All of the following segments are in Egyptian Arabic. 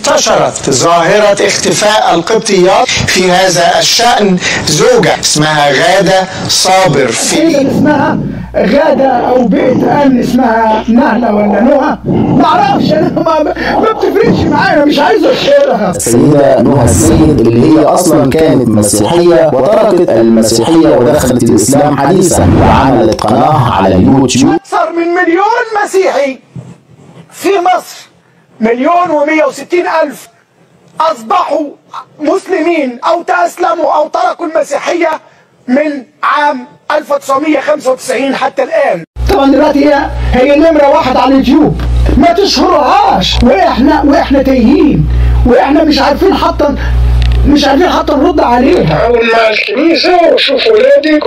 انتشرت ظاهرة اختفاء القبطيات في هذا الشأن زوجة اسمها غادة صابر في تقريبا اسمها غادة أو بيت أمن اسمها نهلة ولا نهى معرفش أنا ما, ما بتفرقش معايا مش عايز أشهرها السيدة نهى السيد اللي هي أصلا كانت مسيحية وتركت المسيحية ودخلت الإسلام حديثا وعملت قناة على اليوتيوب أكثر من مليون مسيحي في مصر مليون ومية وستين ألف أصبحوا مسلمين أو تأسلموا أو تركوا المسيحية من عام 1995 حتى الآن طبعا دلوقتي هي هي نمرة واحد على اليوتيوب ما تشهرهاش واحنا واحنا تايهين واحنا مش عارفين حتى مش عارفين حتى نرد عليها حاول مع الكنيسة وشوف ولادك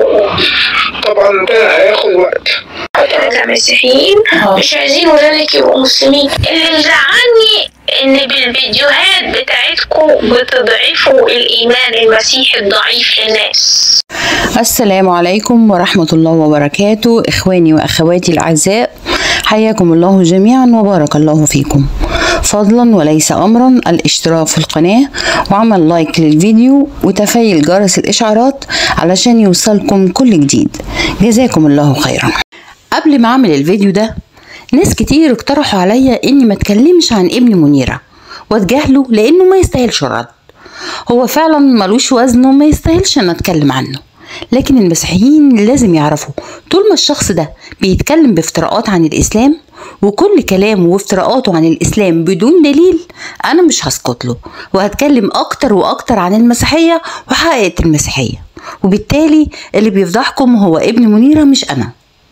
وطبعا ده هياخد وقت احنا كمسيحيين مش عايزين ولادك يبقوا مسلمين اللي زعلني ان بالفيديوهات بتاعتكم بتضعفوا الايمان المسيحي الضعيف للناس السلام عليكم ورحمة الله وبركاته إخواني وأخواتي الأعزاء حياكم الله جميعا وبارك الله فيكم فضلا وليس أمرا الاشتراك في القناة وعمل لايك للفيديو وتفعيل جرس الإشعارات علشان يوصلكم كل جديد جزاكم الله خيرا قبل ما أعمل الفيديو ده ناس كتير اقترحوا عليا إني ما اتكلمش عن ابن منيرة واتجاهله لأنه ما يستاهلش الرد هو فعلا ملوش وزن وما يستاهلش ان اتكلم عنه لكن المسيحيين لازم يعرفوا طول ما الشخص ده بيتكلم بافتراءات عن الاسلام وكل كلامه وافتراءاته عن الاسلام بدون دليل انا مش هسكت له وهتكلم اكتر واكتر عن المسيحيه وحقيقه المسيحيه وبالتالي اللي بيفضحكم هو ابن منيره مش انا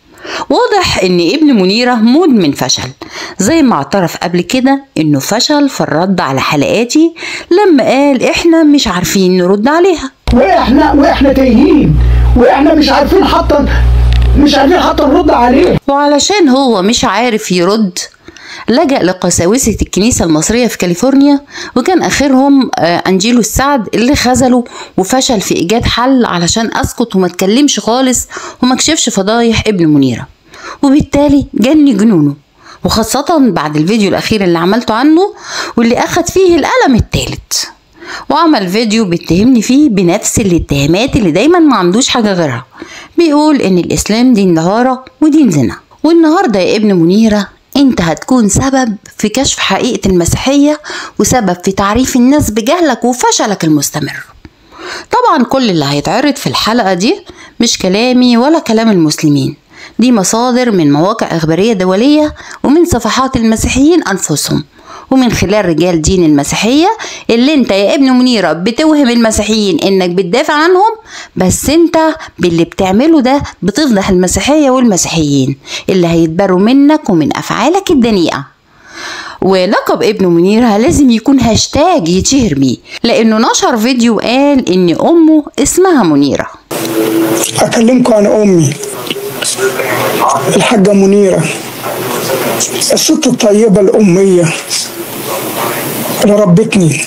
واضح ان ابن منيرة مدمن فشل زي ما اعترف قبل كده انه فشل في الرد على حلقاتي لما قال احنا مش عارفين نرد عليها واحنا واحنا تايهين واحنا مش عارفين حتى مش عارفين حتى نرد عليه وعلشان هو مش عارف يرد لجأ لقساوسة الكنيسة المصرية في كاليفورنيا وكان آخرهم آه، أنجيلو السعد اللي خذله وفشل في إيجاد حل علشان أسكت وما اتكلمش خالص وما اكشفش فضايح ابن منيرة وبالتالي جني جنونه وخاصة بعد الفيديو الأخير اللي عملته عنه واللي أخد فيه القلم التالت وعمل فيديو بيتهمني فيه بنفس الاتهامات اللي دايما ما عندوش حاجة غيرها بيقول ان الاسلام دين دهارة ودين زنا والنهاردة يا ابن منيرة انت هتكون سبب في كشف حقيقة المسيحية وسبب في تعريف الناس بجهلك وفشلك المستمر طبعا كل اللي هيتعرض في الحلقة دي مش كلامي ولا كلام المسلمين دي مصادر من مواقع إخبارية دولية ومن صفحات المسيحيين أنفسهم ومن خلال رجال دين المسيحية اللي انت يا ابن منيرة بتوهم المسيحيين انك بتدافع عنهم بس انت باللي بتعمله ده بتفضح المسيحية والمسيحيين اللي هيتبروا منك ومن افعالك الدنيئة ولقب ابن منيرة لازم يكون هاشتاج يتشهر بيه لانه نشر فيديو قال ان امه اسمها منيرة أكلمكم عن أمي الحاجة منيرة الست الطيبة الأمية اللي ربتني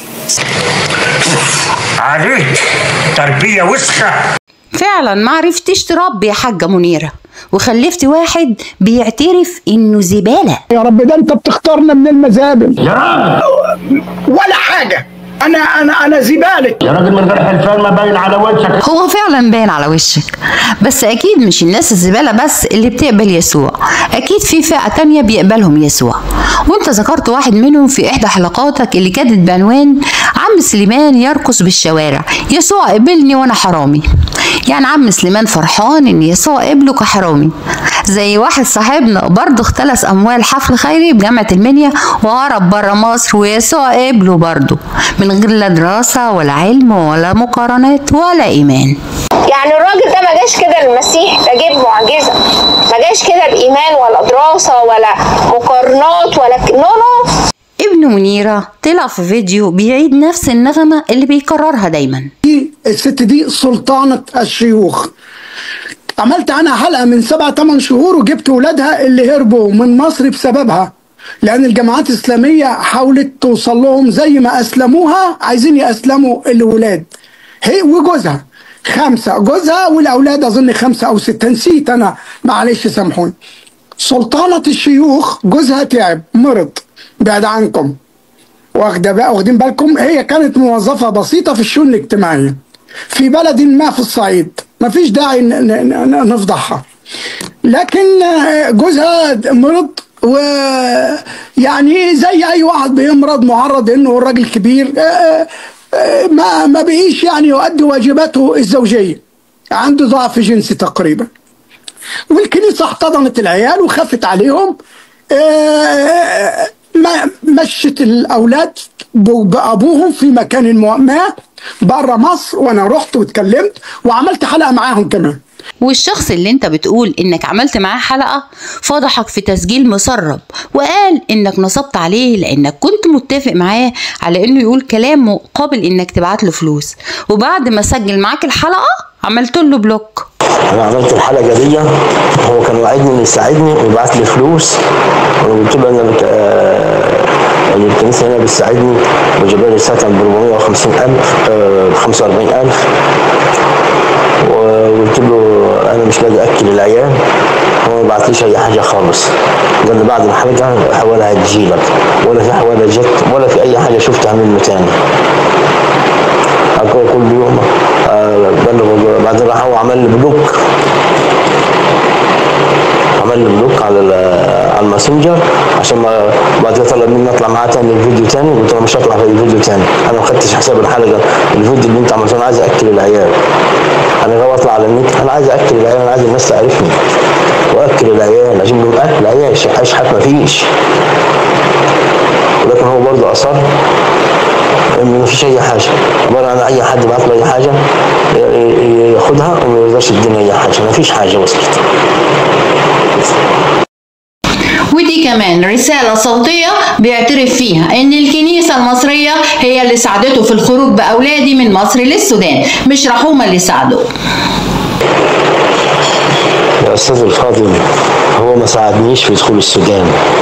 عليك تربية وسخة فعلا ما عرفتش تربي يا حاجة منيرة وخلفت واحد بيعترف انه زبالة يا رب ده انت بتختارنا من المزابل يا راجل ولا حاجه انا انا انا زباله يا راجل من غير حلفان ما باين على وشك هو فعلا باين على وشك بس اكيد مش الناس الزبالة بس اللي بتقبل يسوع اكيد في فئة تانية بيقبلهم يسوع وانت ذكرت واحد منهم في احدى حلقاتك اللي كانت بعنوان عم سليمان يرقص بالشوارع يسوع قبلني وانا حرامي يعني عم سليمان فرحان ان يسوع قبله كحرامي زي واحد صاحبنا برضه اختلس اموال حفل خيري بجامعة المنيا وهرب بره مصر ويسوع قبله برضه من غير لا دراسة ولا علم ولا مقارنات ولا ايمان يعني الراجل ده ما جاش كده المسيح ده جيب معجزه ما جاش كده بايمان ولا دراسه ولا مقارنات ولا ك... نو نو ابن منيرة طلع في فيديو بيعيد نفس النغمة اللي بيكررها دايما دي الست دي سلطانة الشيوخ عملت عنها حلقة من سبع ثمان شهور وجبت ولادها اللي هربوا من مصر بسببها لأن الجماعات الإسلامية حاولت توصل لهم زي ما أسلموها عايزين يأسلموا الولاد هي وجوزها خمسة جوزها والأولاد أظن خمسة أو ستة نسيت أنا معلش سامحوني سلطانة الشيوخ جوزها تعب مرض بعد عنكم واخده بقى واخدين بالكم هي كانت موظفه بسيطه في الشؤون الاجتماعيه في بلد ما في الصعيد ما فيش داعي ن- ن- ن- نفضحها لكن آه، جوزها مرض ويعني زي اي واحد بيمرض معرض انه الراجل كبير آه، آه، ما ما بقيش يعني يؤدي واجباته الزوجيه عنده ضعف جنسي تقريبا والكنيسه احتضنت العيال وخافت عليهم آه، ما- مشت الاولاد ب- بابوهم في مكان مو- ما بره مصر وانا رحت واتكلمت وعملت حلقه معاهم كمان والشخص اللي انت بتقول انك عملت معاه حلقة فضحك في تسجيل مسرب وقال انك نصبت عليه لانك كنت متفق معاه على انه يقول كلام مقابل انك تبعت له فلوس وبعد ما سجل معاك الحلقة عملت له بلوك انا عملت الحلقه دي هو كان وعدني انه يساعدني ويبعت لي فلوس وانا قلت له انا بك... آه، إن الكنيسه هنا بتساعدني وجاب لي ساعتها ب 450000 ب 45000 وقلت له انا مش لاقي اكل العيال هو ما بعتليش اي حاجه خالص قال لي بعد الحلقه حوالي هتجيلك ولا في حوالي جت ولا في اي حاجه شفتها منه تاني أقول كل يوم آه، بلغ بعدين راح هو عمل لي بلوك عمل لي بلوك على ال- على الماسنجر عشان ما بعد كده طلب مني اطلع معاه تاني الفيديو تاني قلت له مش هطلع في الفيديو تاني انا ما خدتش حساب الحلقه الفيديو اللي انت عملته انا عايز اكل العيال انا غاوي اطلع على النت انا عايز اكل العيال انا عايز الناس تعرفني واكل العيال اجيب لهم اكل عيش اشحت ما فيش ولكن هو برضه اصر ما فيش اي حاجه عباره عن اي حد بعت له اي حاجه ي- ي- ياخدها وما يقدرش يدينا اي حاجه ما فيش حاجه وصلت ودي كمان رسالة صوتية بيعترف فيها ان الكنيسة المصرية هي اللي ساعدته في الخروج بأولادي من مصر للسودان مش رحومة اللي ساعدوه يا استاذ الفاضل هو ما ساعدنيش في دخول السودان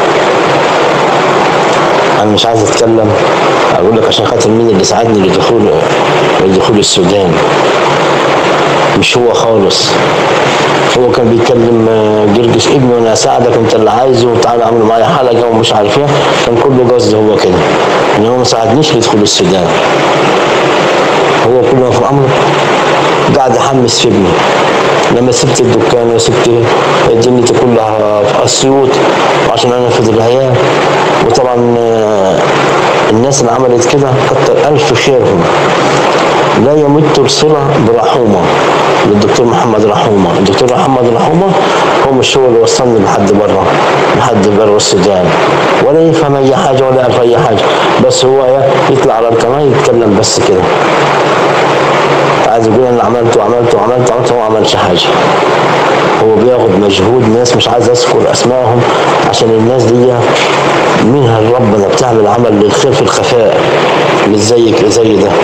انا مش عايز اتكلم اقول لك عشان خاطر مين اللي ساعدني لدخول لدخول السودان مش هو خالص هو كان بيتكلم آه، جرجس ابني وانا اساعدك انت اللي عايزه وتعالى اعمل معايا حلقه ومش عارف ايه كان كله قصده هو كده ان هو ما ساعدنيش لدخول السودان هو كل ما في امره قاعد احمس في ابني لما سبت الدكان وسبت دنيتي كلها في اسيوط عشان انفذ العيال وطبعا آه، الناس اللي عملت كده كتر الف خيرهم لا يمت الصلة برحومة للدكتور محمد رحومة الدكتور محمد رحومة هو مش هو اللي وصلني لحد بره لحد بره السودان ولا يفهم أي حاجة ولا يعرف أي حاجة بس هو يطلع على القناة يتكلم بس كده عايز يقول انا عملت وعملت وعملت وعملت هو ما عملش حاجه هو بياخد مجهود ناس مش عايز اذكر اسمائهم عشان الناس دي منها ربنا بتعمل عمل للخير في الخفاء مش زيك زي ده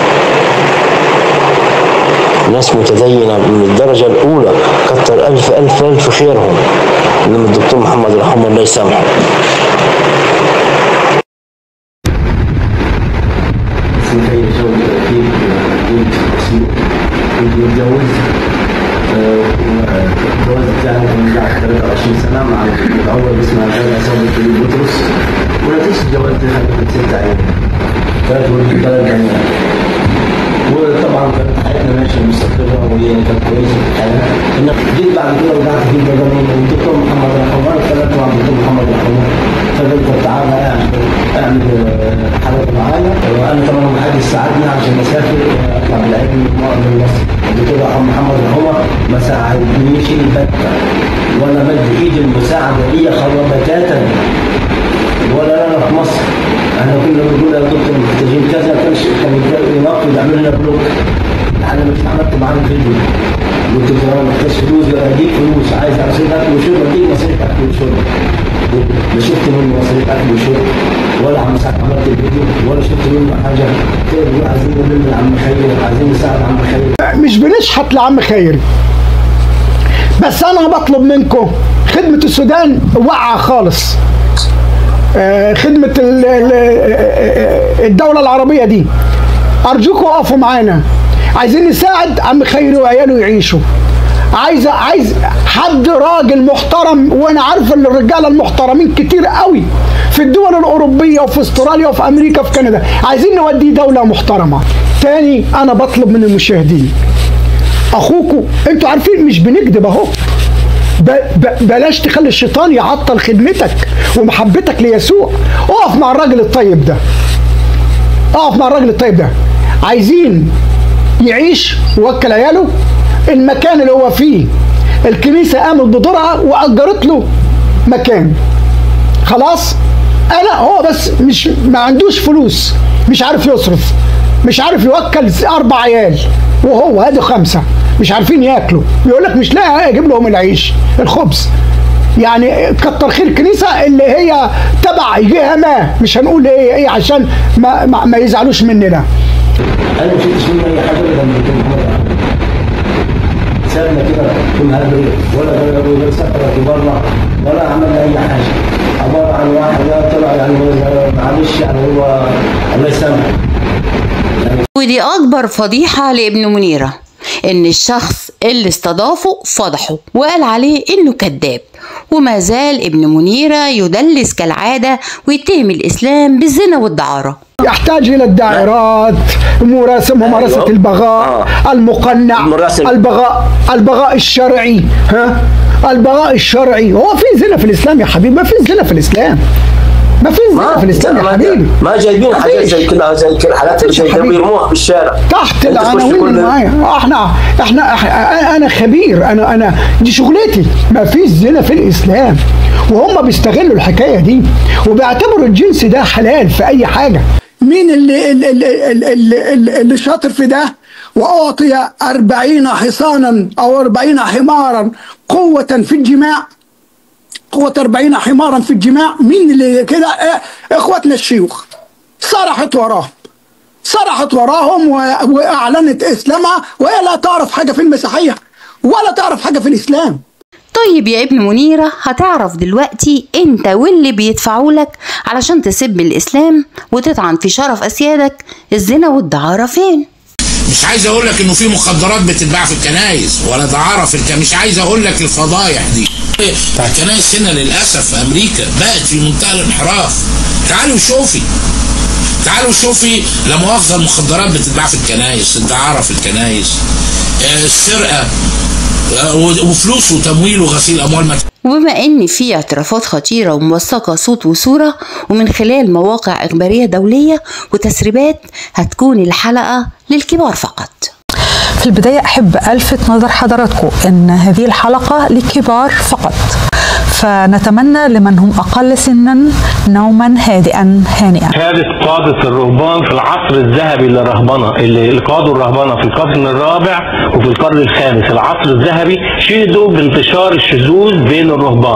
ناس متدينة من الدرجة الأولى كتر ألف ألف ألف خيرهم إنما الدكتور محمد رحمه الله يسامحه اسمي خير شوقي أكيد كنت كنت متجوز الجواز بتاعي كان بعد 23 سنة مع الأول اسمها غادة صابر في بطرس ونتيجة الجواز دي كانت ست عيال ثلاث ولد ثلاث بنات وطبعا كانت حياتنا ماشيه مستقره وهي كانت كويسه في الحياه إن جيت بعد كده ورجعت في بدل من الدكتور محمد رحمه الله اتكلمت مع الدكتور محمد رحمه الله فقلت له تعالى اعمل اعمل آه، حلقه معانا وانا طبعا ما حدش ساعدني عشان اسافر آه، اطلع بالعلم من مصر الدكتور محمد رحمه ما ساعدنيش البتة ولا مد ايدي المساعده ليا خطوه بتاتا ولا انا في مصر احنا كنا بنقول يا دكتور محتاجين كذا كانش كان ينقي يعمل لنا بلوك انا مش عملت معاه فيديو قلت له انا محتاج فلوس اديك فلوس عايز مصاريف اكل وشرب اديك مصاريف اكل وشرب لا شفت منه مصاريف اكل وشرب ولا عم ساعة عملت الفيديو ولا شفت منه حاجه كده بيقول عايزين نلم عم خير عايزين نساعد عم خير مش بنشحت لعم خيري بس انا بطلب منكم خدمة السودان واقعة خالص آه، خدمة ال- ال- آه، الدولة العربية دي أرجوكم وقفوا معانا عايزين نساعد عم خيري وعياله يعيشوا عايز عايز حد راجل محترم وانا عارف ان الرجاله المحترمين كتير قوي في الدول الاوروبيه وفي استراليا وفي امريكا وفي كندا عايزين نودي دوله محترمه تاني انا بطلب من المشاهدين اخوكم انتوا عارفين مش بنكذب اهو ب- ب- بلاش تخلي الشيطان يعطل خدمتك ومحبتك ليسوع اقف مع الراجل الطيب ده اقف مع الراجل الطيب ده عايزين يعيش ووكل عياله المكان اللي هو فيه الكنيسه قامت بدورها واجرت له مكان خلاص انا هو بس مش ما عندوش فلوس مش عارف يصرف مش عارف يوكل اربع عيال وهو هادي خمسه مش عارفين ياكلوا يقول لك مش لاقي اجيب لهم العيش الخبز يعني كتر خير الكنيسه اللي هي تبع جهه ما مش هنقول ايه ايه عشان ما ما, ما يزعلوش مننا انا ما شفتش منه اي حاجه ابدا من كل مره سابنا كده كل هذا ولا ولا ولا سافر في بره ولا عمل اي حاجه عباره عن واحد لا طلع يعني معلش يعني هو الله يسامحه ودي أكبر فضيحة لابن منيرة إن الشخص اللي استضافه فضحه وقال عليه إنه كذاب وما زال ابن منيرة يدلس كالعادة ويتهم الإسلام بالزنا والدعارة يحتاج الى الدائرات ممارسه ممارسه أيوة. البغاء المقنع المراسل. البغاء البغاء الشرعي ها البغاء الشرعي هو في زنا في الاسلام يا حبيبي ما في زنا في الاسلام ما في زنا في الاسلام يا ما- حبيبي ما جايبين حاجات مفيش. زي كده زي كده حالات مفيش يا زي كده حبيبي. بيرموها في الشارع تحت أنت تخش العناوين كل- اللي معايا احنا احنا احنا- انا خبير انا انا دي شغلتي ما فيش زنا في الاسلام وهم بيستغلوا الحكايه دي وبيعتبروا الجنس ده حلال في اي حاجه مين اللي اللي, اللي, اللي, اللي شاطر في ده واعطي أربعين حصانا او أربعين حمارا قوه في الجماع قوة أربعين حمارا في الجماع مين اللي كده إيه؟ إخواتنا الشيوخ صرحت وراهم صرحت وراهم و- واعلنت اسلامها وهي لا تعرف حاجه في المسيحيه ولا تعرف حاجه في الاسلام طيب يا ابن منيرة هتعرف دلوقتي انت واللي بيدفعوا لك علشان تسب الإسلام وتطعن في شرف أسيادك الزنا والدعارة فين مش عايز اقول لك انه في مخدرات بتتباع في الكنايس ولا دعاره في الكنايس مش عايز اقول لك الفضايح دي الكنايس هنا للاسف في امريكا بقت في منتهى الانحراف تعالوا شوفي تعالوا شوفي لا مؤاخذه المخدرات بتتباع في الكنايس الدعاره في الكنايس آه، السرقه آه، وفلوس وتمويل وغسيل اموال ما وبما ان في اعترافات خطيرة وموثقة صوت وصورة ومن خلال مواقع إخبارية دولية وتسريبات هتكون الحلقة للكبار فقط في البداية أحب ألفت نظر حضراتكم أن هذه الحلقة للكبار فقط فنتمنى لمن هم أقل سنا نوما هادئا هانئا شهادة قادة الرهبان في العصر الذهبي للرهبنة اللي اللي قادوا الرهبنة في القرن الرابع وفي القرن الخامس العصر الذهبي شهدوا بانتشار الشذوذ بين الرهبان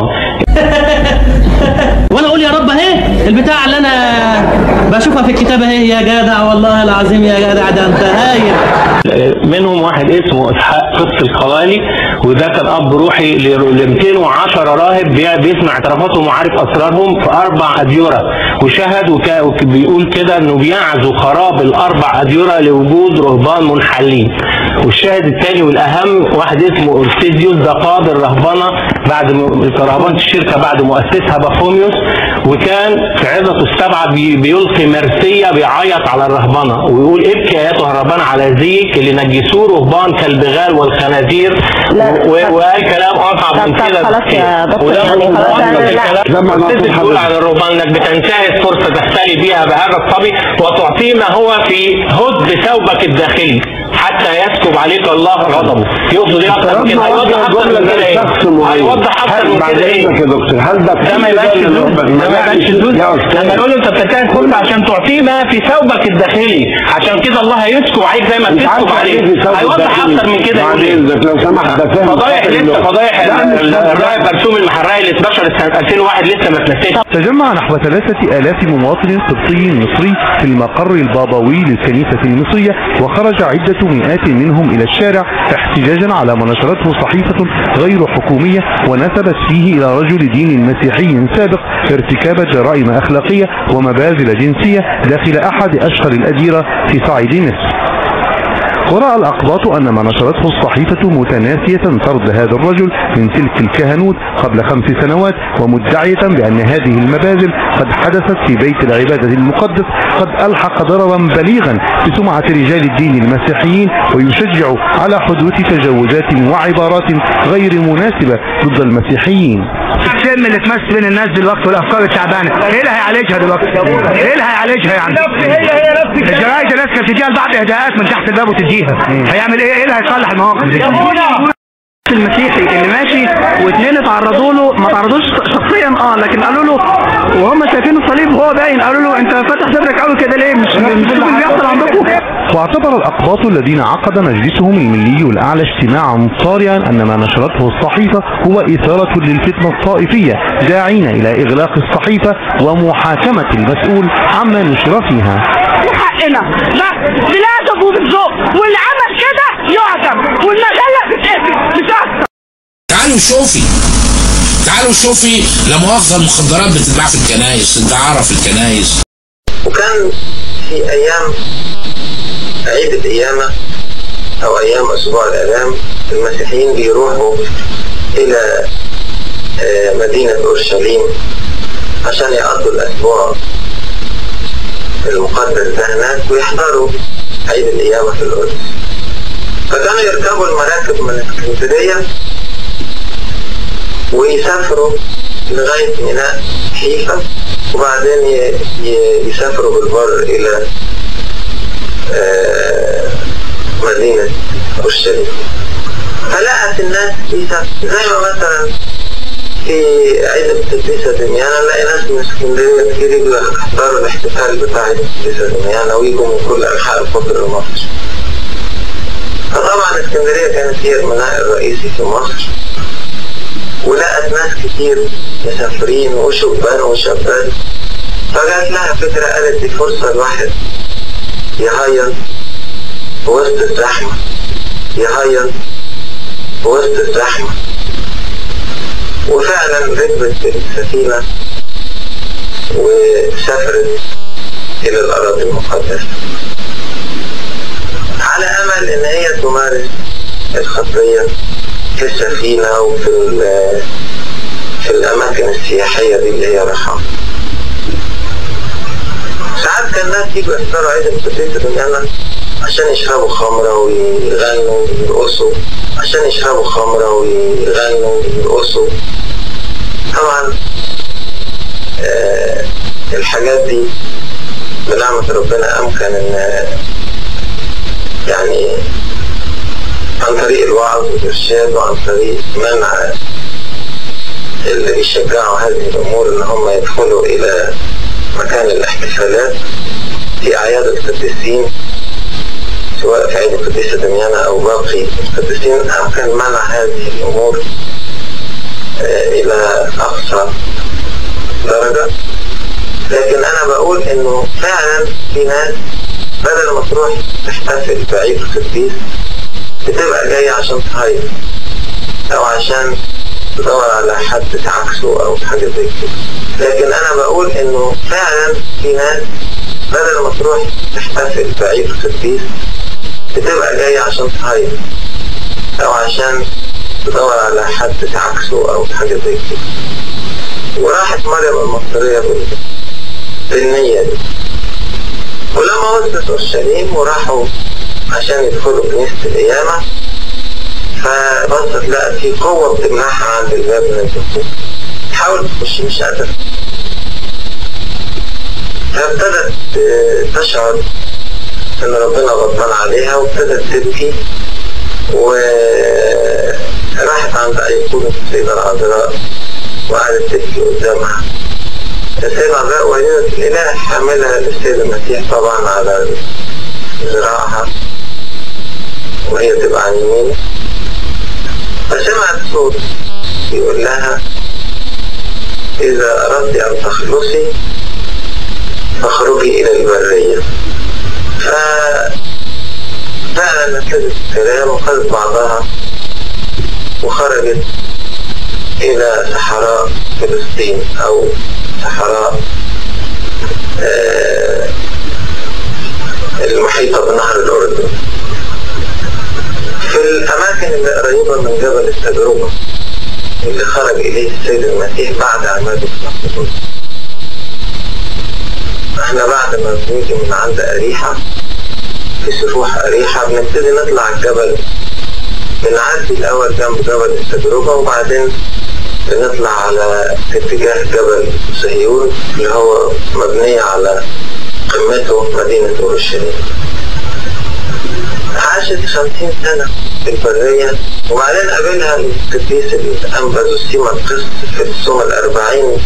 وانا اقول يا رب اهي البتاع اللي انا بشوفها في الكتاب اهي يا جدع والله العظيم يا جدع ده انت هايل منهم واحد اسمه اسحاق قدس القوالي وده كان اب روحي ل 210 راهب بي- بيسمع اعترافاتهم وعارف اسرارهم في اربع اديره وشهد وكا- وك- بيقول كده انه بيعزو خراب الاربع اديره لوجود رهبان منحلين والشاهد الثاني والاهم واحد اسمه اورسيديوس ده قاد الرهبنه بعد م- رهبنه الشركه بعد مؤسسها بافوميوس وكان في عظته السبعه بي- بيلقي مرسيه بيعيط على الرهبنه ويقول ابكي ايتها الرهبنه على ذيك اللي نجسوه رهبان كالبغال والخنازير و- وقال كلام اصعب من كده خلاص يا دكتور، وده يعني خلاص أنا- لا. لما تقول عن الرهبان انك بتنتهز فرصه تحتلي بيها بهذا الصبي وتعطيه ما هو في هد ثوبك الداخلي حتى يسكب عليك الله غضبه يقصد ايه اكتر من كده هيوضح اكتر من كده ايه هيوضح اكتر من كده ايه يا دكتور هل ده ده ما يبقاش شذوذ ده ما يبقاش شذوذ لما يقول له انت بتجتهد فرصه عشان تعطيه ما في ثوبك الداخلي عشان كده الله هيسكب عليك زي ما بتسكب عليه هيوضح اكتر من كده يقول ايه لو سمحت ده فهم فضايح لسه فضايح الراعي برسوم المحراي اللي اتنشرت سنه 2001 لسه ما اتنسيتش تجمع نحو ثلاثة آلاف مواطن قبطي مصري في المقر البابوي للكنيسة المصرية وخرج عدة مئات منهم إلى الشارع احتجاجا على ما نشرته صحيفة غير حكومية ونسبت فيه إلى رجل دين مسيحي سابق ارتكاب جرائم أخلاقية ومباذل جنسية داخل أحد أشهر الأديرة في صعيد مصر ورأى الأقباط أن ما نشرته الصحيفة متناسية طرد هذا الرجل من سلك الكهنوت قبل خمس سنوات ومدعية بأن هذه المبادل قد حدثت في بيت العبادة المقدس قد ألحق ضررا بليغا بسمعة رجال الدين المسيحيين ويشجع على حدوث تجاوزات وعبارات غير مناسبة ضد المسيحيين السم اللي اتمس بين الناس دلوقتي والافكار التعبانه ايه اللي هيعالجها دلوقتي ايه اللي هيعالجها يعني الجرايد الناس كانت تديها لبعض اهداءات من تحت الباب وتديها هيعمل ايه ايه اللي هيصلح المواقف دي المسيحي اللي ماشي واثنين اتعرضوا له ما تعرضوش شخصيا اه لكن قالوا له وهم شايفين الصليب وهو باين قالوا له انت فاتح صدرك قوي كده ليه مش مش اللي بيحصل عندكم واعتبر الأقباط الذين عقد مجلسهم الملي الأعلى اجتماعا صارعا أن ما نشرته الصحيفة هو إثارة للفتنة الطائفية داعين إلى إغلاق الصحيفة ومحاكمة المسؤول عما نشر فيها حقنا لا بلادك وبالذوق واللي عمل كده يعدم والمجله تتقفل مش اكتر تعالوا شوفي تعالوا شوفي لا مؤاخذة المخدرات بتتباع في الكنايس الدعارة في الكنايس وكان في ايام عيد القيامة او ايام اسبوع الالام المسيحيين بيروحوا الى آه، مدينة اورشليم عشان يقضوا الاسبوع المقدس ده هناك ويحضروا عيد القيامة في القدس فكانوا يركبوا المراكب من اسكندرية ويسافروا لغاية ميناء حيفا وبعدين ي- ي- يسافروا بالبر إلى آه، مدينة أورشليم فلقت الناس بيسافروا زي ما مثلا في عيد القديسة دميانة نلاقي ناس من اسكندرية كتير يجوا يحضروا الاحتفال بتاع عيد القديسة دميانة ويجوا من كل أنحاء القطر مصر فطبعا اسكندرية كانت هي الميناء الرئيسي في مصر ولقت ناس كتير مسافرين وشبان وشابات فجات لها فكرة قالت دي فرصة الواحد يهيص في وسط الزحمة يهيص في وسط الزحمة وفعلا ركبت السفينة وسافرت إلى الأراضي المقدسة على أمل إن هي تمارس الخطية في السفينة وفي ال- في الأماكن السياحية دي اللي هي رايحة ساعات كان الناس يجوا يحضروا عيد القديسة دميانا عشان يشربوا خمرة ويغنوا ويرقصوا عشان يشربوا خمرة ويغنوا ويرقصوا طبعا آه الحاجات دي بنعمة ربنا أمكن إن يعني عن طريق الوعظ والإرشاد وعن طريق منع اللي بيشجعوا هذه الأمور إن هم يدخلوا إلى مكان الاحتفالات في أعياد القديسين سواء في عيد القديسة دميانة أو باقي القديسين أمكن منع هذه الأمور آه، إلى أقصى درجة لكن أنا بقول إنه فعلا في ناس بدل ما تروح تحتفل بعيد القديس بتبقى جاية عشان تهيص أو عشان تدور على حد تعكسه أو حاجة زي كده لكن أنا بقول إنه فعلا في ناس بدل ما تروح تحتفل بعيد القديس بتبقى جاية عشان تهيص أو عشان تدور على حد تعكسه أو حاجة زي كده وراحت مريم المصرية بال- بالنية دي ولما وصلت أورشليم وراحوا عشان يدخلوا كنيسة القيامة فبصت لقت في قوة بتمنعها عند الباب من الدخول تحاول تخش مش قادرة فابتدت آه، تشعر ان ربنا غضبان عليها وابتدت تبكي وراحت عند أيقونة السيدة العذراء وقعدت تبكي قدامها السيدة العذراء وليدة الإله حاملها للسيد المسيح طبعا على ذراعها وهي تبقى عن يمينه فسمعت صوت يقول لها إذا أردت أن تخلصي فاخرجي إلى البرية ففعلا نفذت الكلام وخذت بعضها وخرجت إلى صحراء فلسطين أو صحراء آه، المحيطة بنهر الأردن الأماكن اللي قريبة من جبل التجربة اللي خرج إليه السيد المسيح بعد عماده في القدس احنا بعد ما بنيجي من عند أريحة في سفوح أريحة بنبتدي نطلع الجبل بنعدي الأول جنب جبل التجربة وبعدين بنطلع على اتجاه جبل صهيون اللي هو مبنية على قمته مدينة أورشليم عاشت خمسين سنة في البرية وبعدين قابلها القديس الأنبا زوسيما القسط في الصوم الأربعين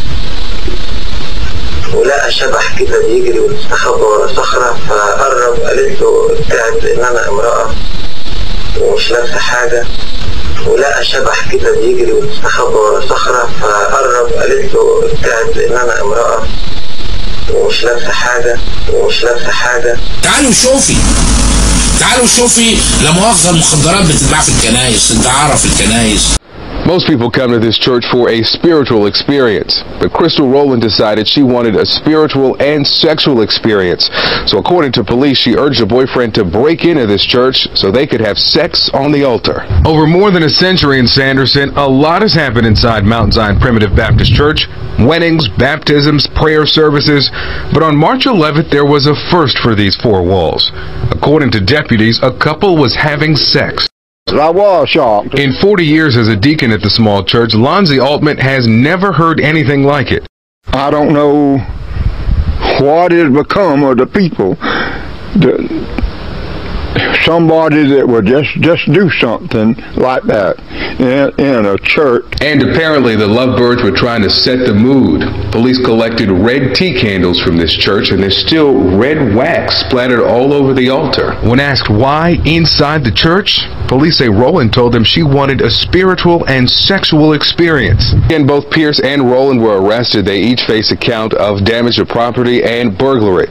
ولقى شبح كده بيجري ويستخبى ورا صخرة فقرب قالت له ابتعد لأن أنا امرأة ومش لابسة حاجة ولقى شبح كده بيجري ويستخبى ورا صخرة فقرب قالت له ابتعد لأن أنا امرأة ومش لابسة حاجة ومش لابسة حاجة تعالوا شوفي تعالوا شوفي لا مؤاخذة المخدرات بتتباع في الكنايس الدعارة في الكنايس Most people come to this church for a spiritual experience, but Crystal Rowland decided she wanted a spiritual and sexual experience. So according to police, she urged her boyfriend to break into this church so they could have sex on the altar. Over more than a century in Sanderson, a lot has happened inside Mount Zion Primitive Baptist Church. Weddings, baptisms, prayer services. But on March 11th, there was a first for these four walls. According to deputies, a couple was having sex. I was shocked. In 40 years as a deacon at the small church, Lonzie Altman has never heard anything like it. I don't know what has become of the people that somebody that would just just do something like that in, in a church. And apparently the lovebirds were trying to set the mood. Police collected red tea candles from this church and there's still red wax splattered all over the altar. When asked why inside the church, police say Roland told them she wanted a spiritual and sexual experience. And both Pierce and Roland were arrested. They each face a count of damage to property and burglary.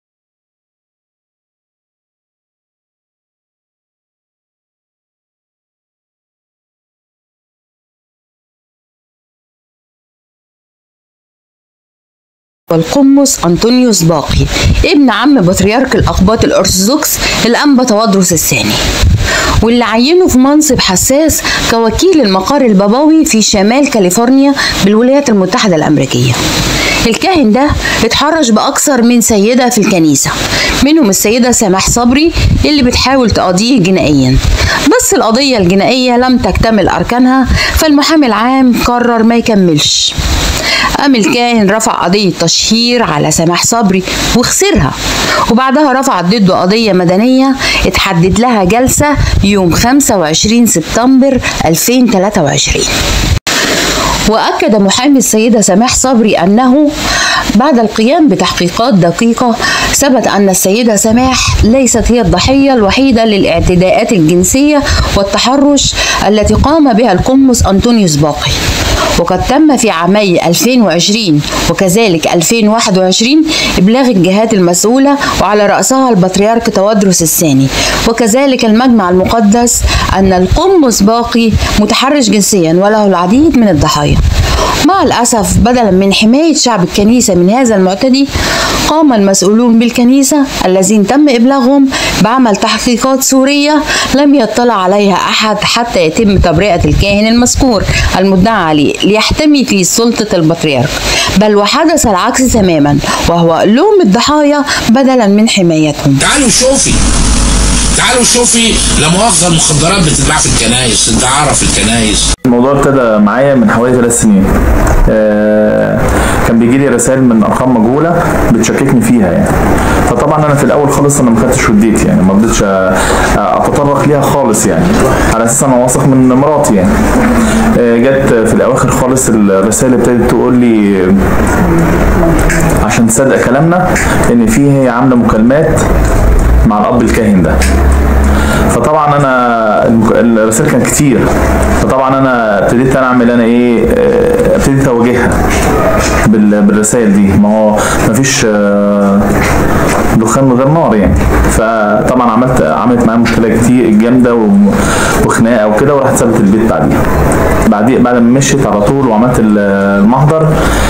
والقمص أنطونيوس باقي ابن عم بطريرك الأقباط الأرثوذكس الأنبا توادرس الثاني واللي عينه في منصب حساس كوكيل المقر البابوي في شمال كاليفورنيا بالولايات المتحدة الأمريكية الكاهن ده اتحرش بأكثر من سيدة في الكنيسة منهم السيدة سماح صبري اللي بتحاول تقاضيه جنائيا بس القضية الجنائية لم تكتمل أركانها فالمحامي العام قرر ما يكملش قام الكاهن رفع قضية تشهير على سماح صبري وخسرها وبعدها رفع ضده قضية مدنية اتحدد لها جلسة يوم 25 سبتمبر 2023 وأكد محامي السيدة سماح صبري أنه بعد القيام بتحقيقات دقيقة ثبت أن السيدة سماح ليست هي الضحية الوحيدة للاعتداءات الجنسية والتحرش التي قام بها القمص أنطونيوس باقي وقد تم في عامي 2020 وكذلك 2021 إبلاغ الجهات المسؤولة وعلى رأسها البطريرك توادرس الثاني وكذلك المجمع المقدس أن القمص باقي متحرش جنسيا وله العديد من الضحايا مع الأسف بدلا من حماية شعب الكنيسة من هذا المعتدي قام المسؤولون بالكنيسة الذين تم إبلاغهم بعمل تحقيقات سورية لم يطلع عليها أحد حتى يتم تبرئة الكاهن المذكور المدعى عليه ليحتمي في سلطة البطريرك بل وحدث العكس تماما وهو لوم الضحايا بدلا من حمايتهم تعالوا شوفي تعالوا شوفي لا مؤاخذة المخدرات بتتباع في الكنايس الدعارة في الكنايس الموضوع ابتدى معايا من حوالي ثلاث سنين آه كان بيجي لي رسائل من ارقام مجهوله بتشككني فيها يعني فطبعا انا في الاول خالص انا ما خدتش وديت يعني ما رضيتش اتطرق ليها خالص يعني على اساس انا واثق من مراتي يعني آه جت في الاواخر خالص الرسائل ابتدت تقول لي عشان تصدق كلامنا ان في هي عامله مكالمات مع الاب الكاهن ده فطبعا انا الرسائل كانت كتير فطبعا انا ابتديت انا اعمل انا ايه ابتديت اواجهها بالرسائل دي ما هو ما فيش دخان من غير نار يعني فطبعا عملت عملت معايا مشكله كتير جامده وخناقه وكده ورحت سابت البيت بعديها بعد بعد ما مشيت على طول وعملت المحضر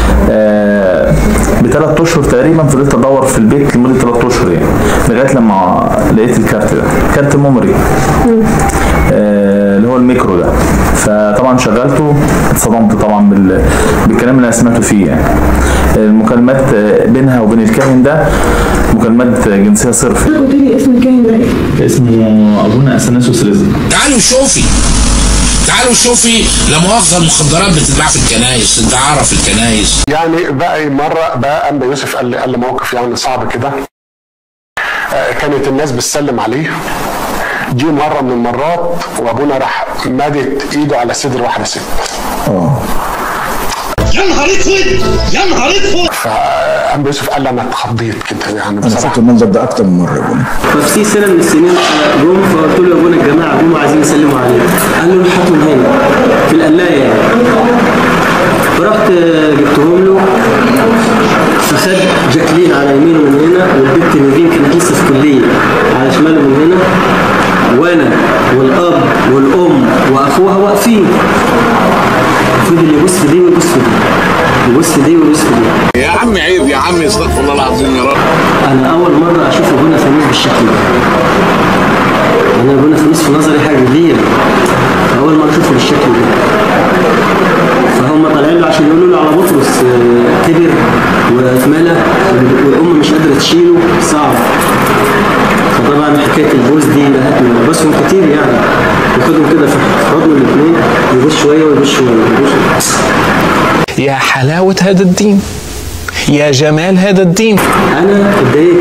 بثلاث اشهر تقريبا فضلت ادور في البيت لمده ثلاث اشهر يعني لغايه لما لقيت الكارت ده كارت ميموري اللي هو هو الميكرو ده فطبعا شغلته اتصدمت طبعا بال... بالكلام اللي انا سمعته فيه يعني المكالمات بينها وبين الكاهن ده مكالمات جنسيه صرف قلت لي اسم الكاهن ده ايه؟ اسمه ابونا اثناسيوس رزق تعالوا شوفي تعالوا شوفي لا مؤاخذه المخدرات بتتباع في الكنايس الدعاره في الكنايس يعني بقى مرة بقى أنبا يوسف قال لي قال لي موقف يعني صعب كده آه، كانت الناس بتسلم عليه جه مرة من المرات وأبونا راح مادت إيده على صدر واحدة ست اه يا نهار اسود يا نهار اسود فأنبا يوسف قال لي أنا اتخضيت كده يعني انا بصراحة شفت المنظر ده اكتر من مره يا ابونا ففي سنه من السنين جم فقلت له يا ابونا الجماعه جم عايزين يسلموا عليك قال له هاتهم هنا في القلايه يعني فرحت جبتهم له فخد جاكلين على يمينه من هنا والبنت نيفين كانت لسه في كليه على شماله من هنا وانا والاب والام واخوها واقفين فضل يبص في دي ويبص في دي يبص في دي ويبص في دي يا عم عيب يا عم استغفر الله العظيم يا رب انا اول مره اشوف ابونا فانوس بالشكل ده انا ابونا فانوس في نظري حاجه كبيره اول مره اشوفه بالشكل ده فهم طالعين له عشان يقولوا له على بطرس آه، كبر واتملى والام مش قادره تشيله صعب فطبعا حكايه البوز دي لهتني بسهم كتير يعني وخدهم كده في حضن الاثنين يبص شويه ويبص شويه يبص يا حلاوة هذا الدين يا جمال هذا الدين انا اتضايقت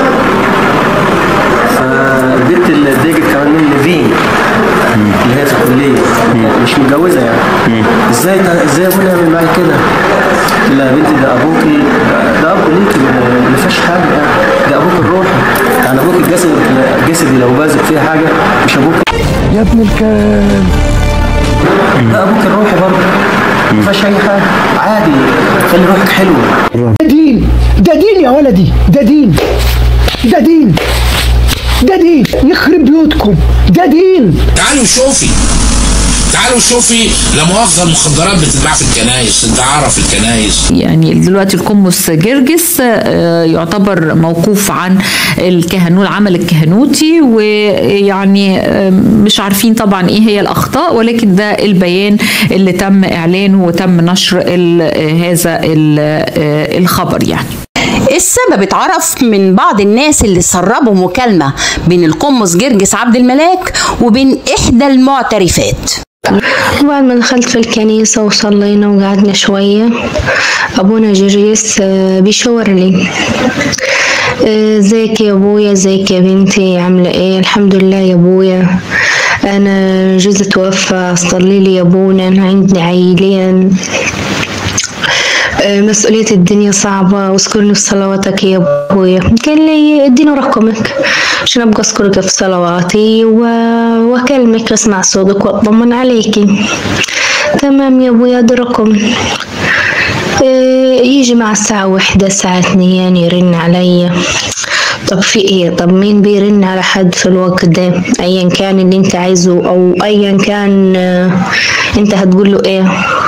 فاديت اللي اتضايقت كمان من ليفين اللي هي في الكليه مش متجوزه يعني ازاي ده ازاي ابونا يعمل معايا كده؟ قلت لها يا بنتي ده ابوكي ده ابو ليكي ما- ما فيهاش حاجه يعني ده ابوك الروحي يعني ابوك الجسد الجسدي لو بازق فيه حاجه مش ابوك يا ابن الكلب ده ابوك الروحي برضه ما فيهاش اي حاجه عادي خلي روحك حلوه ده دين ده دين يا ولدي ده دين ده دين ده دين يخرب بيوتكم ده دين تعالوا شوفي تعالوا شوفي لا مؤاخذه المخدرات بتتباع في الكنايس الدعاره في الكنايس يعني دلوقتي القمص جرجس آه، يعتبر موقوف عن الكهنوت العمل الكهنوتي ويعني آه، مش عارفين طبعا ايه هي الاخطاء ولكن ده البيان اللي تم اعلانه وتم نشر ال- آه، هذا ال- آه، الخبر يعني السبب اتعرف من بعض الناس اللي سربوا مكالمة بين القمص جرجس عبد الملاك وبين إحدى المعترفات وبعد ما دخلت في الكنيسة وصلينا وقعدنا شوية أبونا جريس آه، بيشاور لي آه، ازيك يا ابويا ازيك يا بنتي عاملة ايه الحمد لله يا ابويا انا جوزي توفى صلي لي يا ابونا انا عندي عيلين آه، مسؤولية الدنيا صعبة واذكرني في صلواتك يا ابويا قال لي اديني رقمك عشان ابقى اذكرك في صلواتي و... واكلمك واسمع صوتك واطمن عليكي تمام يا ابويا ده رقم آه، يجي مع الساعة واحدة الساعة اتنين يرن عليا طب في ايه طب مين بيرن على حد في الوقت ده ايا كان اللي انت عايزه او ايا كان آه، انت هتقول له ايه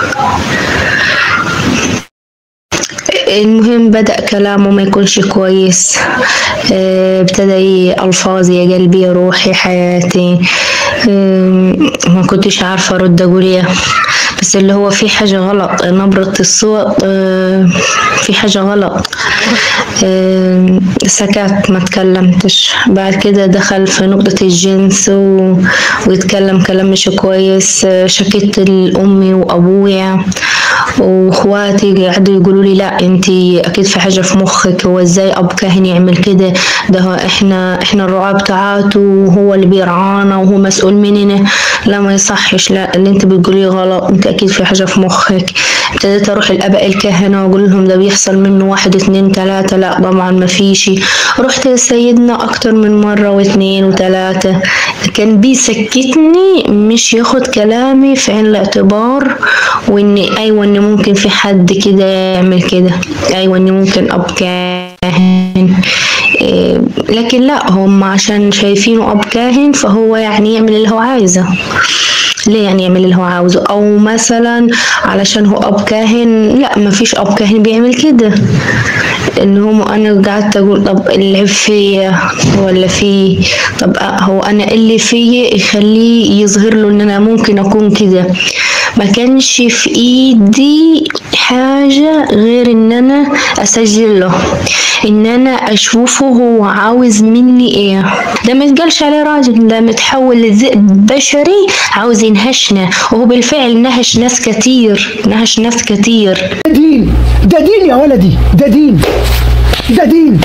المهم بدأ كلامه ما يكونش كويس آه، ابتدى ي- ألفاظ يا قلبي يا روحي حياتي آم، ما كنتش عارفة أرد أقول إيه بس اللي هو في حاجة غلط نبرة الصوت آه، في حاجة غلط آم، سكت ما تكلمتش بعد كده دخل في نقطة الجنس و... ويتكلم كلام مش كويس آه، شكيت لأمي وأبويا واخواتي قعدوا يقولوا لي لا انتي اكيد في حاجه في مخك هو ازاي اب كاهن يعمل كده ده هو احنا احنا الرعاة بتاعته وهو اللي بيرعانا وهو مسؤول مننا لا ما يصحش لا اللي انت بتقوليه غلط انت اكيد في حاجه في مخك ابتديت اروح الاباء الكهنه واقول لهم ده بيحصل منه واحد اتنين تلاته لا طبعا ما فيش رحت لسيدنا اكتر من مره واتنين وتلاته كان بيسكتني مش ياخد كلامي في عين الاعتبار وان ايوه ان ممكن في حد كده يعمل كده ايوه ان ممكن اب كاهن إيه، لكن لا هم عشان شايفينه اب كاهن فهو يعني يعمل اللي هو عايزه ليه يعني يعمل اللي هو عاوزه او مثلا علشان هو اب كاهن لا ما فيش اب كاهن بيعمل كده ان هم انا قعدت اقول طب العيب فيا ولا فيه طب هو انا اللي فيا يخليه يظهر له ان انا ممكن اكون كده ما كانش في ايدي حاجة غير ان انا اسجل له ان انا اشوفه هو عاوز مني ايه ده ما يتقالش عليه راجل ده متحول لذئب بشري عاوز ينهشنا وهو بالفعل نهش ناس كتير نهش ناس كتير ده دين ده دين يا ولدي ده دين ده دين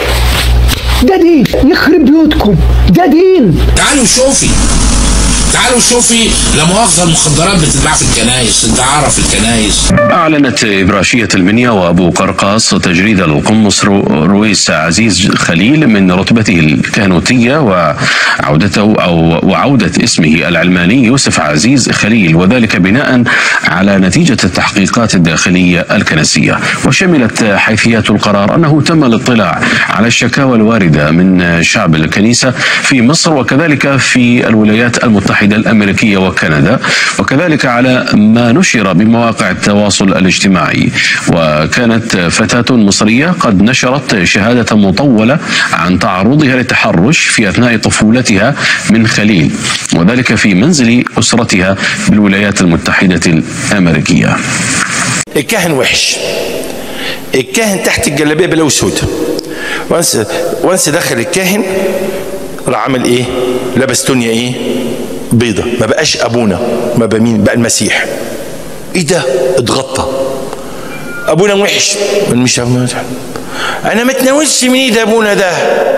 ده دين يخرب بيوتكم ده دين تعالوا شوفي تعالوا شوفي لا مؤاخذه المخدرات بتتباع في الكنايس الدعاره في الكنايس أعلنت إبراشية المنيا وأبو قرقاص تجريد القمص رو- رويس عزيز خليل من رتبته الكهنوتية وعودته أو وعودة اسمه العلماني يوسف عزيز خليل وذلك بناء على نتيجة التحقيقات الداخلية الكنسية وشملت حيثيات القرار أنه تم الاطلاع على الشكاوى الواردة من شعب الكنيسة في مصر وكذلك في الولايات المتحدة الأمريكية وكندا وكذلك على ما نشر بمواقع التواصل الاجتماعي وكانت فتاة مصرية قد نشرت شهادة مطولة عن تعرضها للتحرش في أثناء طفولتها من خليل وذلك في منزل أسرتها بالولايات المتحدة الأمريكية الكاهن وحش الكاهن تحت الجلابيه بلاوي سودا وانس وانس دخل الكاهن راح عامل ايه لبس تونيا ايه بيضة ما بقاش ابونا ما بقى مين بقى المسيح ايه ده اتغطى ابونا وحش مش ابونا ده. انا ما اتناولش من ايد ابونا ده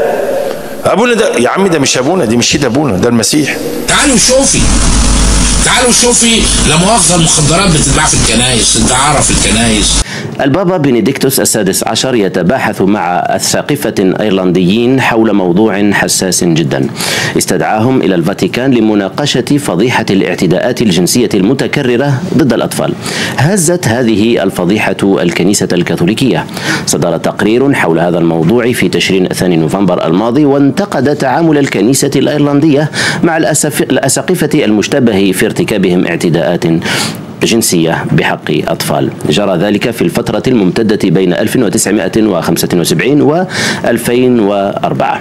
ابونا ده يا عم ده مش ابونا دي مش ايد ابونا ده المسيح تعالوا شوفي تعالوا شوفي لا مؤاخذه المخدرات بتتباع في الكنايس الدعاره في الكنايس البابا بنديكتوس السادس عشر يتباحث مع أساقفة أيرلنديين حول موضوع حساس جدا استدعاهم إلى الفاتيكان لمناقشة فضيحة الاعتداءات الجنسية المتكررة ضد الأطفال هزت هذه الفضيحة الكنيسة الكاثوليكية صدر تقرير حول هذا الموضوع في تشرين 2 نوفمبر الماضي وانتقد تعامل الكنيسة الأيرلندية مع الأسف- الأساقفة المشتبه في ارتكابهم اعتداءات جنسية بحق أطفال جرى ذلك في الفترة الممتدة بين 1975 و 2004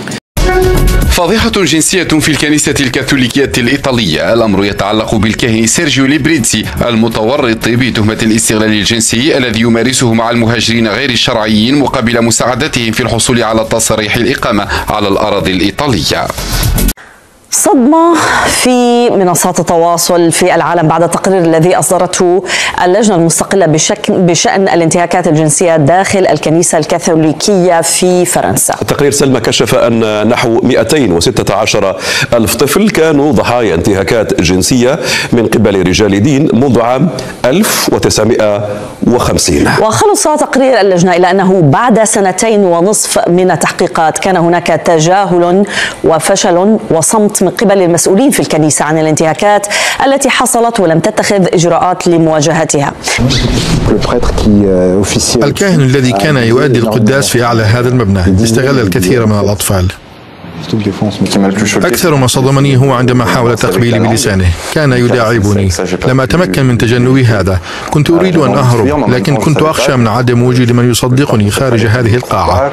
فضيحة جنسية في الكنيسة الكاثوليكية الإيطالية الأمر يتعلق بالكاهن سيرجيو ليبريتسي المتورط بتهمة الاستغلال الجنسي الذي يمارسه مع المهاجرين غير الشرعيين مقابل مساعدتهم في الحصول على تصريح الإقامة على الأراضي الإيطالية صدمة في منصات التواصل في العالم بعد التقرير الذي أصدرته اللجنة المستقلة بشك بشأن الانتهاكات الجنسية داخل الكنيسة الكاثوليكية في فرنسا تقرير سلمى كشف أن نحو 216 ألف طفل كانوا ضحايا انتهاكات جنسية من قبل رجال دين منذ عام 1950 وخلص تقرير اللجنة إلى أنه بعد سنتين ونصف من التحقيقات كان هناك تجاهل وفشل وصمت من قبل المسؤولين في الكنيسة عن الانتهاكات التي حصلت ولم تتخذ إجراءات لمواجهتها الكاهن الذي كان يؤدي القداس في أعلى هذا المبنى استغل الكثير من الأطفال أكثر ما صدمني هو عندما حاول تقبيلي بلسانه كان يداعبني لم أتمكن من تجنب هذا كنت أريد أن أهرب لكن كنت أخشى من عدم وجود من يصدقني خارج هذه القاعة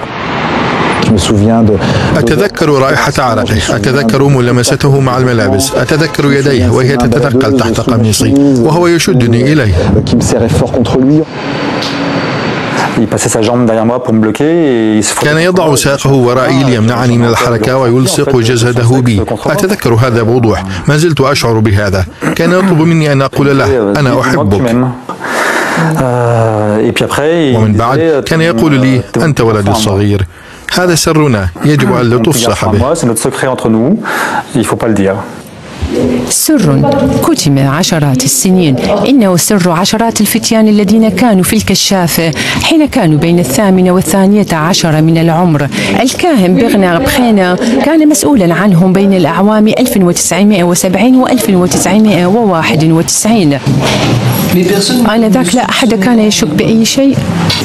أتذكر رائحة عرقه أتذكر ملامسته مع الملابس أتذكر يديه وهي تتنقل تحت قميصي وهو يشدني إليه كان يضع ساقه ورائي ليمنعني من الحركة ويلصق جسده بي أتذكر هذا بوضوح ما زلت أشعر بهذا كان يطلب مني أن أقول له أنا أحبك ومن بعد كان يقول لي أنت ولدي الصغير هذا سرنا يجب أن لا تفصح به سر كتم عشرات السنين إنه سر عشرات الفتيان الذين كانوا في الكشافة حين كانوا بين الثامنة والثانية عشر من العمر الكاهن بغنا بخينا كان مسؤولا عنهم بين الأعوام 1970 و 1991 آنذاك لا أحد كان يشك بأي شيء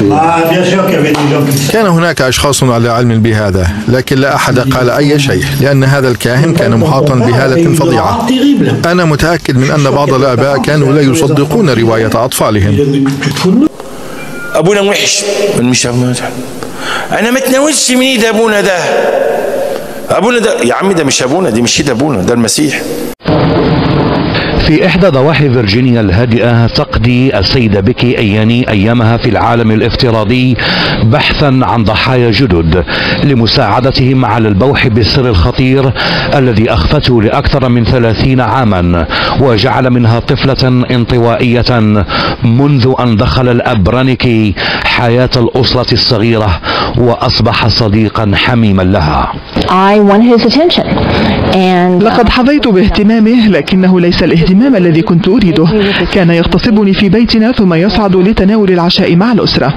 كان هناك أشخاص على علم بهذا لكن لا أحد قال أي شيء لأن هذا الكاهن كان محاطا بهالة فظيعة أنا متأكد من أن بعض الآباء كانوا لا يصدقون رواية أطفالهم ابونا وحش مش ابونا ده. انا ما اتناولش من ايد ابونا ده ابونا ده يا عم ده مش ابونا دي مش ايد ابونا ده المسيح في إحدى ضواحي فيرجينيا الهادئة تقضي السيدة بيكي أياني أيامها في العالم الافتراضي بحثا عن ضحايا جدد لمساعدتهم على البوح بالسر الخطير الذي أخفته لأكثر من ثلاثين عاما وجعل منها طفلة انطوائية منذ أن دخل الأبرانيكي حياة الأسرة الصغيرة وأصبح صديقا حميما لها I won his attention. And لقد حظيت باهتمامه لكنه ليس الاهتمام الذي كنت أريده كان يغتصبني في بيتنا ثم يصعد لتناول العشاء مع الأسرة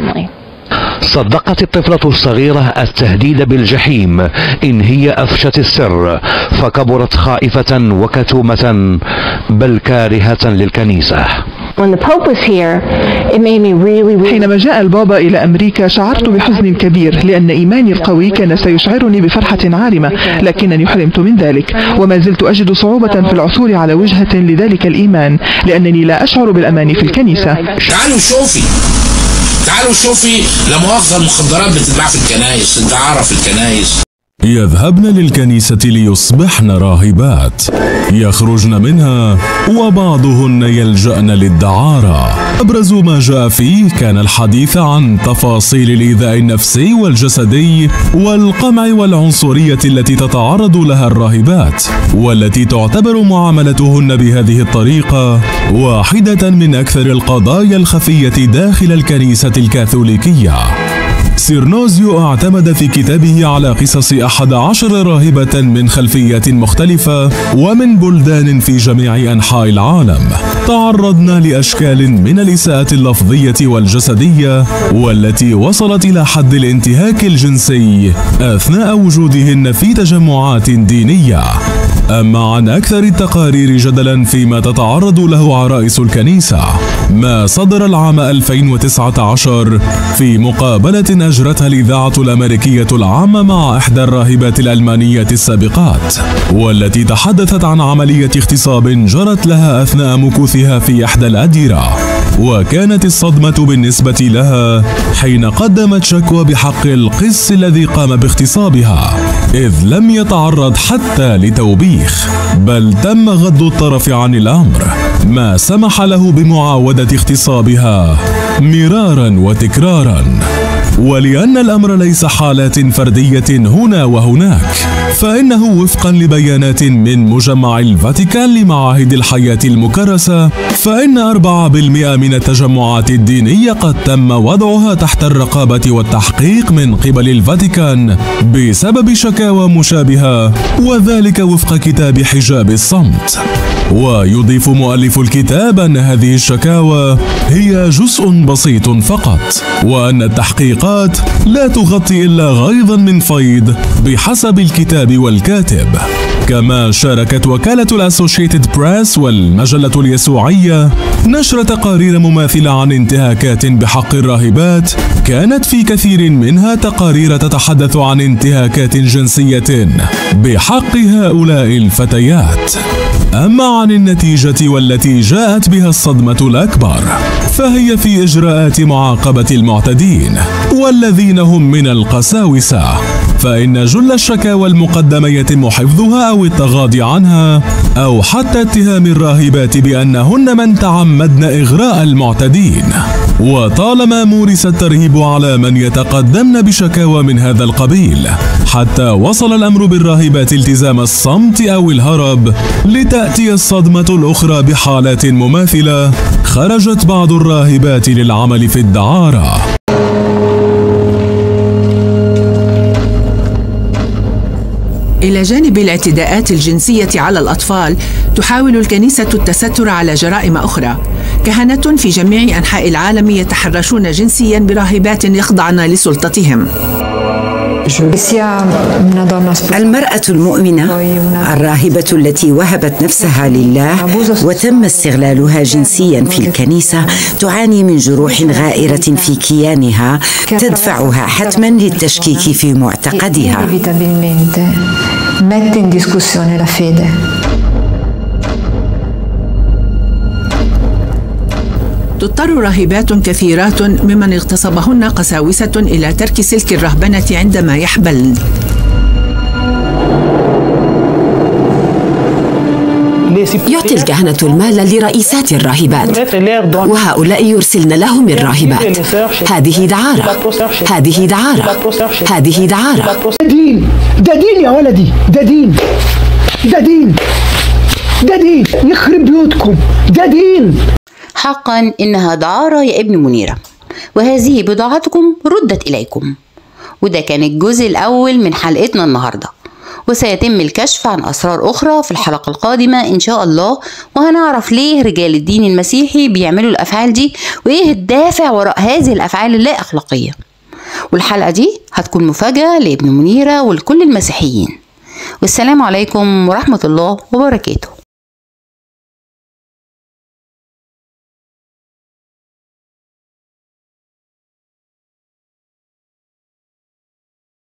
صدقت الطفلة الصغيرة التهديد بالجحيم إن هي أفشت السر فكبرت خائفة وكتومة بل كارهة للكنيسة when the Pope was here, it made me really, really حينما جاء البابا إلى أمريكا شعرت بحزن كبير لأن إيماني القوي كان سيشعرني بفرحة عارمة لكنني حرمت من ذلك وما زلت أجد صعوبة في العثور على وجهة لذلك الإيمان لأنني لا أشعر بالأمان في الكنيسة تعالوا شوفي تعالوا شوفي لا مؤاخذه المخدرات بتتباع في الكنايس الدعاره في الكنايس يذهبن للكنيسة ليصبحن راهبات يخرجن منها وبعضهن يلجأن للدعارة أبرز ما جاء فيه كان الحديث عن تفاصيل الإيذاء النفسي والجسدي والقمع والعنصرية التي تتعرض لها الراهبات والتي تعتبر معاملتهن بهذه الطريقة واحدة من أكثر القضايا الخفية داخل الكنيسة الكاثوليكية سيرنوزيو اعتمد في كتابه على قصص أحد عشر راهبة من خلفيات مختلفة ومن بلدان في جميع أنحاء العالم تعرضنا لأشكال من الإساءة اللفظية والجسدية والتي وصلت إلى حد الانتهاك الجنسي أثناء وجودهن في تجمعات دينية أما عن أكثر التقارير جدلا فيما تتعرض له عرائس الكنيسة ما صدر العام 2019 في مقابلة أجرتها الإذاعة الأمريكية العامة مع إحدى الراهبات الألمانيات السابقات والتي تحدثت عن عملية اغتصاب جرت لها أثناء مكوثها في إحدى الأديرة وكانت الصدمة بالنسبة لها حين قدمت شكوى بحق القس الذي قام باغتصابها إذ لم يتعرض حتى لتوبيخ بل تم غض الطرف عن الأمر ما سمح له بمعاودة اغتصابها مرارا وتكرارا ولأن الأمر ليس حالات فردية هنا وهناك فإنه وفقا لبيانات من مجمع الفاتيكان لمعاهد الحياة المكرسة فإن 4% من التجمعات الدينية قد تم وضعها تحت الرقابة والتحقيق من قبل الفاتيكان بسبب شكاوى مشابهة وذلك وفق كتاب حجاب الصمت ويضيف مؤلف الكتاب أن هذه الشكاوى هي جزء بسيط فقط وأن التحقيقات لا تغطي إلا غيظا من فيض بحسب الكتاب والكاتب كما شاركت وكالة الأسوشيتد بريس والمجلة اليسوعية نشر تقارير مماثلة عن انتهاكات بحق الراهبات كانت في كثير منها تقارير تتحدث عن انتهاكات جنسية بحق هؤلاء الفتيات أما عن النتيجة والتي جاءت بها الصدمة الأكبر فهي في إجراءات معاقبة المعتدين والذين هم من القساوسة فإن جل الشكاوى المقدمة يتم حفظها أو التغاضي عنها أو حتى اتهام الراهبات بأنهن من تعمدن إغراء المعتدين وطالما مورس الترهيب على من يتقدمن بشكاوى من هذا القبيل حتى وصل الأمر بالراهبات التزام الصمت أو الهرب لتأتي الصدمة الأخرى بحالات مماثلة خرجت بعض الراهبات للعمل في الدعارة إلى جانب الاعتداءات الجنسية على الأطفال تحاول الكنيسة التستر على جرائم أخرى كهنة في جميع أنحاء العالم يتحرشون جنسيا براهبات يخضعن لسلطتهم المرأة المؤمنة الراهبة التي وهبت نفسها لله وتم استغلالها جنسيا في الكنيسة تعاني من جروح غائرة في كيانها تدفعها حتما للتشكيك في معتقدها mette in discussione la fede. تضطر راهبات كثيرات ممن اغتصبهن قساوسة إلى ترك سلك الرهبنة عندما يحبلن يعطي الكهنة المال لرئيسات الراهبات وهؤلاء يرسلن لهم الراهبات هذه دعارة هذه دعارة هذه دعارة ده دين ده دين يا ولدي ده دين ده دين ده دين يخرب بيوتكم ده دين حقا إنها دعارة يا ابن منيرة وهذه بضاعتكم ردت إليكم وده كان الجزء الأول من حلقتنا النهارده وسيتم الكشف عن أسرار أخرى في الحلقة القادمة إن شاء الله وهنعرف ليه رجال الدين المسيحي بيعملوا الأفعال دي وإيه الدافع وراء هذه الأفعال اللا أخلاقية والحلقة دي هتكون مفاجأة لابن منيرة ولكل المسيحيين والسلام عليكم ورحمة الله وبركاته